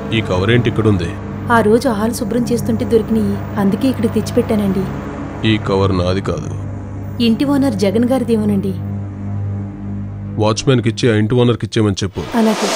ఈ కవర్ ఏంటి ఇక్కడ ఉంది ఆ రోజు హాల్ శుభ్రం చేస్తుంటే దొరికినాయి అందుకే ఇక్కడ తెచ్చిపెట్టానండి ఈ కవర్ నాది కాదు ఇంటి ఓనర్ జగన్ గారిదేమోనండి వాచ్మెన్కి ఇచ్చి ఆ ఇంటి ఓనర్కి ఇచ్చేయమని చెప్పు అలాగే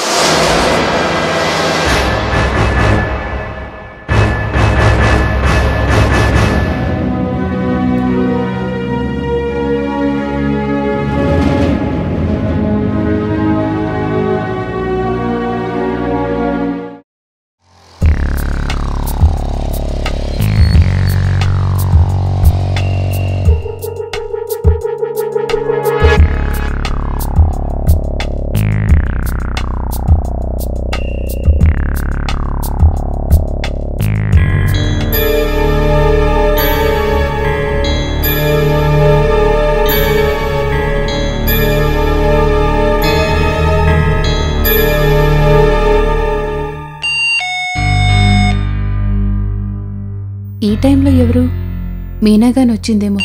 ఈ టైంలో ఎవరు మీనాగాని వచ్చిందేమో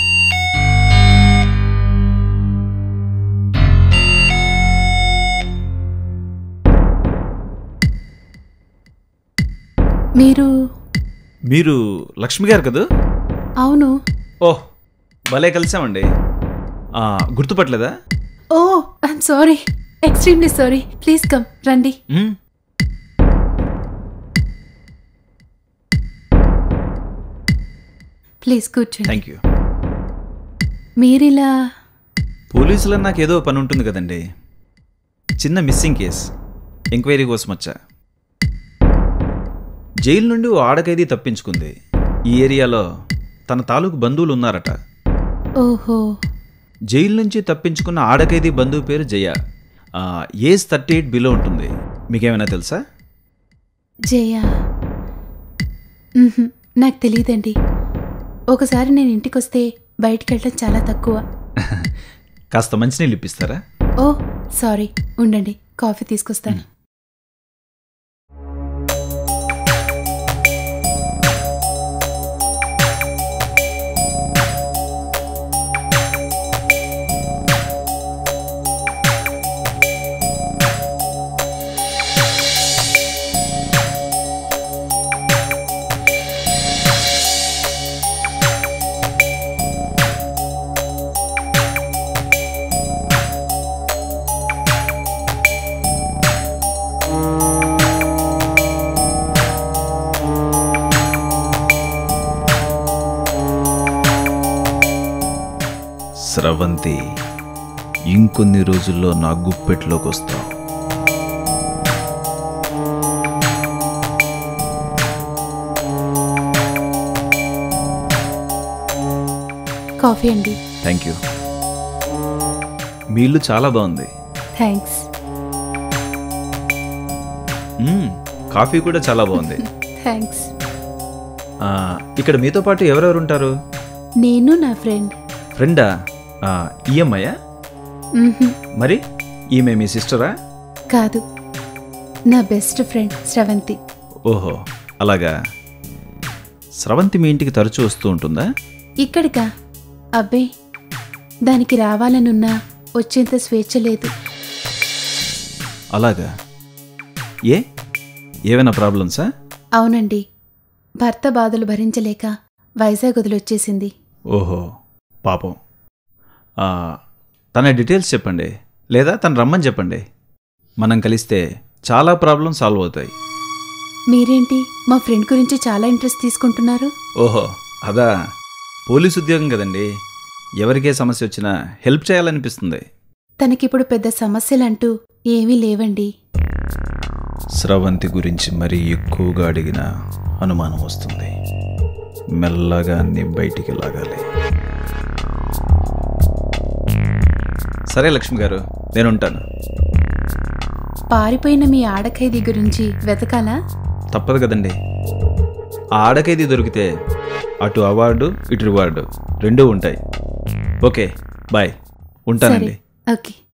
మీరు మీరు లక్ష్మి గారు కదా అవును ఓహ్ భలే కలిసామండి ఆ, గుర్తుపట్టలేదా ఓ I'm sorry extremely sorry please come రండి మ్మ్. ప్లీజ్ కూర్చోండి థ్యాంక్ యూ మీరిలా పోలీసులో నాకు ఏదో పని ఉంటుంది కదండి చిన్న మిస్సింగ్ కేస్ ఎంక్వైరీ కోసం వచ్చా జైలు నుండి ఓ ఆడకైదీ తప్పించుకుంది ఈ ఏరియాలో తన తాలూకు బంధువులు ఉన్నారట ఓహో జైలు నుంచి తప్పించుకున్న ఆడకైదీ బంధువు పేరు జయ ఆ, ఏజ్ థర్టీ ఎయిట్ బిలో ఉంటుంది మీకేమైనా తెలుసా జయ మ్హూ, నాకు తెలియదండి ఒకసారి నేను ఇంటికి వస్తే బయటికి వెళ్ళడం చాలా తక్కువ కాస్త మంచినీళ్ళు ఇప్పిస్తారా ఓ సారీ ఉండండి కాఫీ తీసుకొస్తాను స్రవంతి ఇంకొన్ని రోజుల్లో నా గుప్పెట్లోకి వస్తావు కాఫీ అండి థ్యాంక్ యూ మీ ఇల్లు చాలా బాగుంది థ్యాంక్స్ మ్మ్, కాఫీ కూడా చాలా బాగుంది థ్యాంక్స్ ఆ, ఇక్కడ మీతో పాటు ఎవరెవరు ఉంటారు నేను నా ఫ్రెండ్ ఫ్రెండా ఈఎంఐయా మ్హూ, మరి ఈమె మీ సిస్టరా కాదు నా బెస్ట్ ఫ్రెండ్ శ్రవంతి ఓహో అలాగా స్రవంతి మీ ఇంటికి తరచూ వస్తూ ఉంటుందా ఇక్కడికా అబ్బే దానికి రావాలనున్నా వచ్చేంత స్వేచ్ఛ లేదు అలాగా ఏ ఏమైనా ప్రాబ్లమ్సా అవునండి భర్త బాధలు భరించలేక వైజాగ్ వదిలొచ్చేసింది ఓహో పాపం ఆ, తన డీటెయిల్స్ చెప్పండి లేదా తను రమ్మని చెప్పండి మనం కలిస్తే చాలా ప్రాబ్లం సాల్వ్ అవుతాయి మీరేంటి మా ఫ్రెండ్ గురించి చాలా ఇంట్రెస్ట్ తీసుకుంటున్నారు ఓహో అదా పోలీస్ ఉద్యోగం కదండి ఎవరికే సమస్య వచ్చినా హెల్ప్ చేయాలనిపిస్తుంది తనకిప్పుడు పెద్ద సమస్యలంటూ ఏమీ లేవండి స్రవంతి గురించి మరీ ఎక్కువగా అడిగిన అనుమానం వస్తుంది మెల్లగా అన్ని బయటికి లాగాలి సరే లక్ష్మి గారు నేను ఉంటాను పారిపోయిన మీ ఆడఖైదీ గురించి వెతకాలా తప్పదు కదండి ఆ ఆడకైది దొరికితే అటు అవార్డు ఇటు రివార్డు రెండూ ఉంటాయి ఓకే బాయ్ ఉంటానండి ఓకే